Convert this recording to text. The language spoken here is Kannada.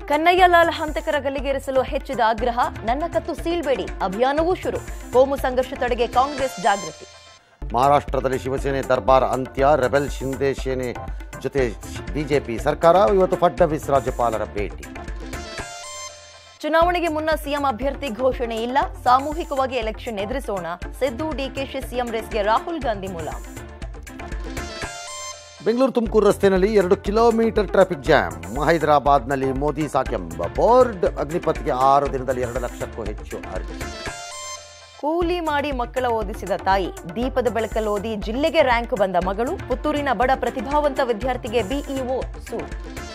ಕನ್ನಯ್ಯಲಾಲ್ ಹಂತಕರ ಗಲ್ಲಿಗೇರಿಸಲು ಹೆಚ್ಚಿದ ಆಗ್ರಹ ನನ್ನ ಕತ್ತು ಸೀಳ್ಬೇಡಿ ಅಭಿಯಾನವೂ ಶುರು ಕೋಮು ಸಂಘರ್ಷ ತಡೆಗೆ ಕಾಂಗ್ರೆಸ್ ಜಾಗೃತಿ ಮಹಾರಾಷ್ಟ್ರದಲ್ಲಿ ಶಿವಸೇನೆ ದರ್ಬಾರ್ ಅಂತ್ಯ ರೆಬೆಲ್ ಶಿಂದೆ ಸೇನೆ ಜೊತೆ ಬಿಜೆಪಿ ಸರ್ಕಾರ ಇವತ್ತು ಫಡ್ನವೀಸ್ ರಾಜ್ಯಪಾಲರ ಭೇಟಿ ಚುನಾವಣೆಗೆ ಮುನ್ನ ಸಿಎಂ ಅಭ್ಯರ್ಥಿ ಘೋಷಣೆ ಇಲ್ಲ ಸಾಮೂಹಿಕವಾಗಿ ಎಲೆಕ್ಷನ್ ಎದುರಿಸೋಣ ಸಿದ್ದು ಡಿಕೆಶಿ ಸಿಎಂ ರೇಸ್ಗೆ ರಾಹುಲ್ ಗಾಂಧಿ ಮೂಲ ಬೆಂಗಳೂರು ತುಮಕೂರು ರಸ್ತೆಯಲ್ಲಿ ಎರಡು ಕಿಲೋಮೀಟರ್ ಟ್ರಾಫಿಕ್ ಜಾಮ್ ಹೈದರಾಬಾದ್ನಲ್ಲಿ ಮೋದಿ ಸಾಕೆಂಬ ಬೋರ್ಡ್ ಅಗ್ನಿಪತ್ಗೆ ಆರು ದಿನದಲ್ಲಿ ಎರಡು ಲಕ್ಷಕ್ಕೂ ಹೆಚ್ಚು ಅರ್ಜಿ ಕೂಲಿ ಮಾಡಿ ಮಕ್ಕಳ ಓದಿಸಿದ ತಾಯಿ ದೀಪದ ಬೆಳಕಲ್ಲಿ ಓದಿ ಜಿಲ್ಲೆಗೆ ರ್ಯಾಂಕ್ ಬಂದ ಮಗಳು ಪುತ್ತೂರಿನ ಬಡ ಪ್ರತಿಭಾವಂತ ವಿದ್ಯಾರ್ಥಿಗೆ ಬಿಇಒ ಸೂಟ್